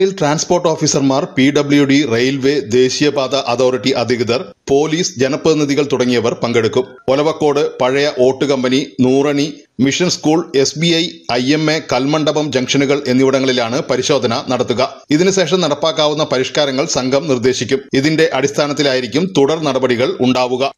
ിൽ ട്രാൻസ്പോർട്ട് ഓഫീസർമാർ P W D railway ദേശീയപാത അതോറിറ്റി അധികൃതർ പോലീസ് ജനപ്രതിനിധികൾ തുടങ്ങിയവർ പങ്കെടുക്കും ഒലവക്കോട് പഴയ ഓട്ട് company Noorani mission school S B I I M A Kalmandapam ജംഗ്ഷനുകൾ എന്നിവിടങ്ങളിലാണ് പരിശോധന നടത്തുക ഇതിനുശേഷം നടപ്പാക്കാവുന്ന പരിഷ്കാരങ്ങൾ സംഘം നിർദ്ദേശിക്കും ഇതിന്റെ അടിസ്ഥാനത്തിലായിരിക്കും തുടർ നടപടികൾ ഉണ്ടാവുക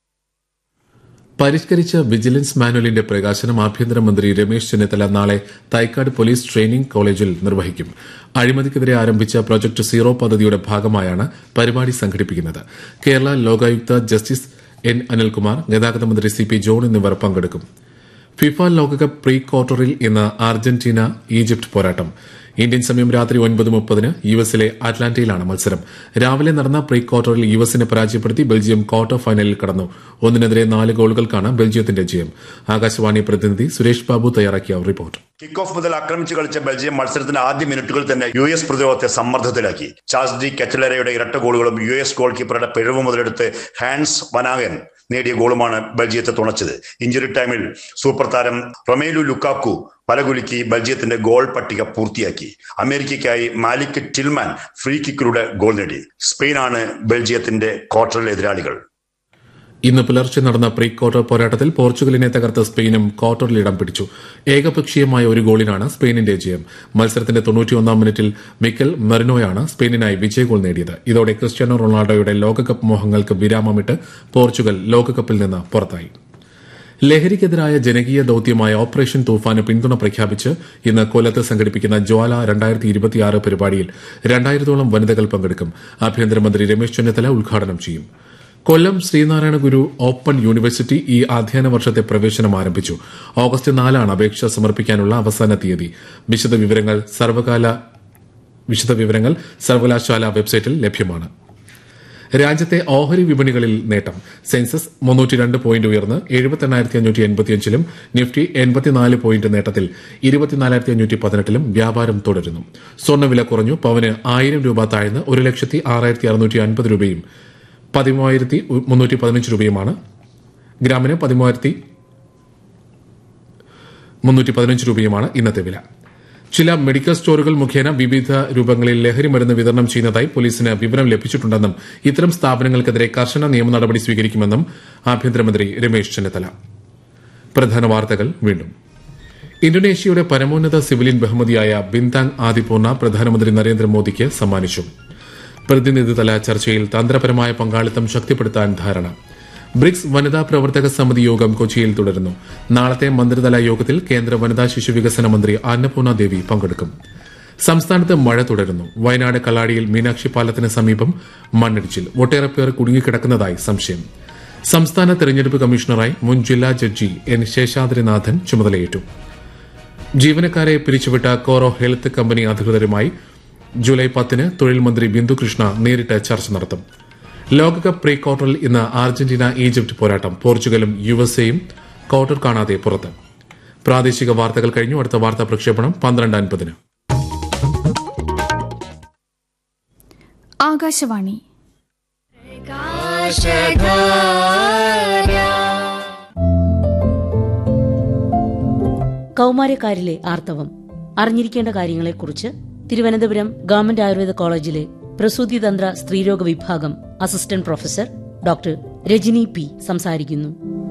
പരിഷ്കരിച്ച വിജിലൻസ് മാനുവലിന്റെ പ്രകാശനം ആഭ്യന്തരമന്ത്രി രമേശ് ചെന്നിത്തല നാളെ തൈക്കാട് പോലീസ് ട്രെയിനിംഗ് കോളേജിൽ നിർവഹിക്കും അഴിമതിക്കെതിരെ ആരംഭിച്ച പ്രൊജക്ട് സീറോ പദ്ധതിയുടെ ഭാഗമായാണ് പരിപാടി സംഘടിപ്പിക്കുന്നത് കേരള ലോകായുക്ത ജസ്റ്റിസ് എൻ അനിൽകുമാർ ഗതാഗത മന്ത്രി സി പി ജോൺ എന്നിവർ പങ്കെടുക്കും ഫിഫ ലോകകപ്പ് പ്രീ ക്വാർട്ടറിൽ ഇന്ന് അർജന്റീന ഈജിപ്ത് പോരാട്ടം ഇന്ത്യൻ സമയം രാത്രി ഒൻപത് മുപ്പതിന് യു എസിലെ അറ്റ്ലാന്റയിലാണ് മത്സരം രാവിലെ നടന്ന പ്രീ ക്വാർട്ടറിൽ യു എസിനെ പരാജയപ്പെടുത്തി ബെൽജിയം ക്വാർട്ടർ ഫൈനലിൽ കടന്നു ഒന്നിനെതിരെ നാല് ഗോളുകൾക്കാണ് ബെൽജിയത്തിന്റെ ജയം ആകാശവാണി പ്രതിനിധി സുരേഷ് ബാബു തയ്യാറാക്കിയ റിപ്പോർട്ട് കിക്ക് ഓഫ് മുതൽ ആക്രമിച്ചു കളിച്ച ബെൽജിയം മത്സരത്തിന്റെ ആദ്യ മിനിറ്റുകളിൽ തന്നെ യു എസ് പ്രതിരോധത്തെ സമ്മർദ്ദത്തിലാക്കി ചാൾസ് ഡി കെറ്റലറയുടെ ഇരട്ട ഗോളുകളും യു എസ് ഗോൾ കീപ്പറുടെ പിഴവ് മുതലെടുത്ത് ഹാൻസ് വനാഗൻ നേടിയ ഗോളുമാണ് ബെൽജിയത്തെ തുണച്ചത് ഇഞ്ചുറി ടൈമിൽ സൂപ്പർ താരം റൊമേലു ലുക്കാക്കു പലകുലുക്കി ബെൽജിയത്തിന്റെ ഗോൾ പട്ടിക പൂർത്തിയാക്കി അമേരിക്കയ്ക്കായി മാലിക് ടിൽമാൻ ഫ്രീ കിക്കിലൂടെ ഗോൾ നേടി സ്പെയിനാണ് ബെൽജിയത്തിന്റെ ക്വാർട്ടറിലെ എതിരാളികൾ ഇന്ന് പുലർച്ചെ നടന്ന പ്രീ ക്വാർട്ടർ പോരാട്ടത്തിൽ പോർച്ചുഗലിനെ തകർത്ത സ്പെയിനും ക്വാർട്ടറിൽ ഇടം പിടിച്ചു ഏകപക്ഷീയമായ ഒരു ഗോളിനാണ് സ്പെയിനിന്റെ ജയം മത്സരത്തിന്റെ തൊണ്ണൂറ്റിയൊന്നാം മിനിറ്റിൽ മിക്കൽ മെറിനോയാണ് സ്പെയിനിനായി വിജയ ഗോൾ നേടിയത് ഇതോടെ ക്രിസ്ത്യാനോ റൊണാൾഡോയുടെ ലോകകപ്പ് മോഹങ്ങൾക്ക് വിരാമമിട്ട് പോർച്ചുഗൽ ലോകകപ്പിൽ നിന്ന് പുറത്തായി ലഹരിക്കെതിരായ ജനകീയ ദൌത്യമായ ഓപ്പറേഷൻ തൂഫാന് പിന്തുണ പ്രഖ്യാപിച്ച് ഇന്ന് കൊല്ലത്ത് സംഘടിപ്പിക്കുന്ന ജ്വാല രണ്ടായിരത്തി ഇരുപത്തിയാറ് പരിപാടിയിൽ രണ്ടായിരത്തോളം വനിതകൾ പങ്കെടുക്കും ആഭ്യന്തരമന്ത്രി രമേശ് ചെന്നിത്തല ഉദ്ഘാടനം ചെയ്യും കൊല്ലം ശ്രീനാരായണ ഗുരു ഓപ്പൺ യൂണിവേഴ്സിറ്റി ഈ അധ്യയന വർഷത്തെ പ്രവേശനം ആരംഭിച്ചു ഓഗസ്റ്റ് നാലാണ് അപേക്ഷ സമർപ്പിക്കാനുള്ള അവസാന തീയതി വിശദവിവരങ്ങൾ സർവകാല വിശദവിവരങ്ങൾ സർവകലാശാല വെബ്സൈറ്റിൽ ലഭ്യമാണ് രാജ്യത്തെ ഓഹരി വിപണികളിൽ നേട്ടം സെൻസസ് മുന്നൂറ്റി രണ്ട് പോയിന്റ് ഉയർന്ന് എഴുപത്തെണ്ണായിരത്തി അഞ്ഞൂറ്റി എൺപത്തിയഞ്ചിലും നിഫ്റ്റി എൺപത്തിനാല് പോയിന്റ് നേട്ടത്തിൽ ഇരുപത്തിനാലായിരത്തി അഞ്ഞൂറ്റി പതിനെട്ടിലും വ്യാപാരം തുടരുന്നു സ്വർണ്ണവില കുറഞ്ഞു പവന് ആയിരം രൂപ താഴ്ന്ന് ഒരു ലക്ഷത്തി ആറായിരത്തി അറുന്നൂറ്റി അൻപത് രൂപയും പതിമൂവായിരത്തി മുന്നൂറ്റി പതിനഞ്ച് രൂപയുമാണ് ഗ്രാമിന് പതിമൂവായിരത്തി മുന്നൂറ്റി പതിനഞ്ച് രൂപയുമാണ് ഇന്നത്തെ വില ചില മെഡിക്കൽ സ്റ്റോറുകൾ മുഖേന വിവിധ രൂപങ്ങളിൽ ലഹരി മരുന്ന് വിതരണം ചെയ്യുന്നതായി പോലീസിന് വിവരം ലഭിച്ചിട്ടുണ്ടെന്നും ഇത്തരം സ്ഥാപനങ്ങൾക്കെതിരെ കർശന നിയമ നടപടി സ്വീകരിക്കുമെന്നും ആഭ്യന്തരമന്ത്രി രമേശ് ചെന്നിത്തല പ്രധാന വാർത്തകൾ വീണ്ടും ഇന്തോനേഷ്യയുടെ പരമോന്നത സിവിലിയൻ ബഹുമതിയായ ബിന്താങ് ആദിപൂർണ പ്രധാനമന്ത്രി നരേന്ദ്രമോദിക്ക് സമ്മാനിച്ചു പ്രതിനിധിതല ചർച്ചയിൽ തന്ത്രപരമായ പങ്കാളിത്തം ശക്തിപ്പെടുത്താൻ ധാരണ ബ്രിക്സ് വനിതാ പ്രവർത്തക സമിതി യോഗം കൊച്ചിയിൽ തുടരുന്നു നാളത്തെ മന്ത്രിതല യോഗത്തിൽ കേന്ദ്ര വനിതാ ശിശുവികസന മന്ത്രി അന്നപൂർണ ദേവി പങ്കെടുക്കും സംസ്ഥാനത്ത് മഴ തുടരുന്നു വയനാട് കള്ളാടിയിൽ മീനാക്ഷി പാലത്തിന് സമീപം മണ്ണിടിച്ചിൽ ഒട്ടേറെ പേർ കുടുങ്ങിക്കിടക്കുന്നതായി സംശയം സംസ്ഥാന തെരഞ്ഞെടുപ്പ് കമ്മീഷണറായി മുൻ ജില്ലാ ജഡ്ജി എൻ ശേഷാദ്രിനാഥൻ ചുമതലയേറ്റു ജീവനക്കാരെ പിരിച്ചുവിട്ട കോറോ ഹെൽത്ത് കമ്പനി അധികൃതരുമായി ജൂലൈ പത്തിന് തൊഴിൽ മന്ത്രി ബിന്ദു കൃഷ്ണ നേരിട്ട് ചർച്ച നടത്തും ലോകകപ്പ് പ്രീ ക്വാർട്ടറിൽ ഇന്ന് അർജന്റീന ഈജിപ്ത് പോരാട്ടം പോർച്ചുഗലും യു എസ് എയും ക്വാർട്ടർ കാണാതെ പുറത്ത് പ്രാദേശിക വാർത്തകൾ കഴിഞ്ഞു അടുത്ത വാർത്താ പ്രക്ഷേപണം പന്ത്രണ്ട് അൻപതിന് ആകാശവാണി കൗമാരക്കാരിലെ ആർത്തവം അറിഞ്ഞിരിക്കേണ്ട കാര്യങ്ങളെക്കുറിച്ച് തിരുവനന്തപുരം ഗവൺമെന്റ് ആയുർവേദ കോളേജിലെ പ്രസൂതിതന്ത്ര സ്ത്രീരോഗ വിഭാഗം assistant professor doctor Rajani P സംസാരിക്കുന്നു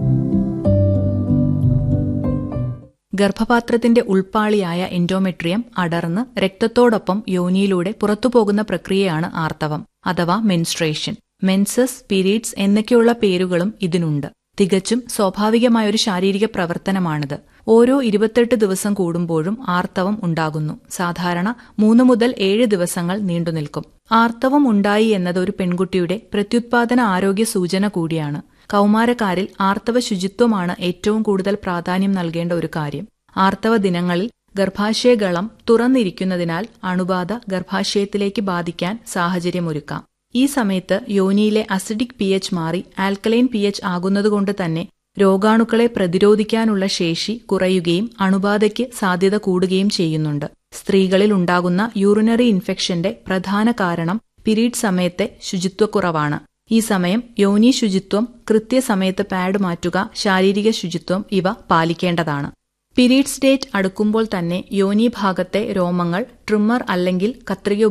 ഗർഭപാത്രത്തിന്റെ ഉൾപ്പാളിയായ എൻഡോമെട്രിയം അടർന്ന് രക്തത്തോടൊപ്പം യോനിയിലൂടെ പുറത്തുപോകുന്ന പ്രക്രിയയാണ് ആർത്തവം അഥവാ മെൻസ്ട്രേഷൻ മെൻസസ് പീരീഡ്സ് എന്നൊക്കെയുള്ള പേരുകളും ഇതിനുണ്ട് തികച്ചും സ്വാഭാവികമായ ഒരു ശാരീരിക പ്രവർത്തനമാണിത് ഓരോ ഇരുപത്തെട്ട് ദിവസം കൂടുമ്പോഴും ആർത്തവം ഉണ്ടാകുന്നു സാധാരണ മൂന്ന് മുതൽ ഏഴ് ദിവസങ്ങൾ നീണ്ടുനിൽക്കും ആർത്തവം ഉണ്ടായി എന്നത് ഒരു പെൺകുട്ടിയുടെ പ്രത്യുത്പാദന ആരോഗ്യ സൂചന കൂടിയാണ് കൗമാരക്കാരിൽ ആർത്തവ ശുചിത്വമാണ് ഏറ്റവും കൂടുതൽ പ്രാധാന്യം നൽകേണ്ട ഒരു കാര്യം ആർത്തവ ദിനങ്ങളിൽ ഗർഭാശയഗളം തുറന്നിരിക്കുന്നതിനാൽ അണുബാധ ഗർഭാശയത്തിലേക്ക് ബാധിക്കാൻ സാഹചര്യമൊരുക്കാം ഈ സമയത്ത് യോനിയിലെ അസിഡിക് പി എച്ച് മാറി ആൽക്കലൈൻ പി എച്ച് ആകുന്നതുകൊണ്ട് തന്നെ രോഗാണുക്കളെ പ്രതിരോധിക്കാനുള്ള ശേഷി കുറയുകയും അണുബാധയ്ക്ക് സാധ്യത കൂടുകയും ചെയ്യുന്നുണ്ട് സ്ത്രീകളിൽ ഉണ്ടാകുന്ന യൂറിനറി ഇൻഫെക്ഷന്റെ പ്രധാന കാരണം പിരീഡ് സമയത്തെ ശുചിത്വക്കുറവാണ് ഈ സമയം യോനി ശുചിത്വം കൃത്യസമയത്ത് പാഡ് മാറ്റുക ശാരീരിക ശുചിത്വം ഇവ പാലിക്കേണ്ടതാണ് പീരീഡ്സ് ഡേറ്റ് അടുക്കുമ്പോൾ തന്നെ യോനി ഭാഗത്തെ രോമങ്ങൾ ട്രിമ്മർ അല്ലെങ്കിൽ കത്രിക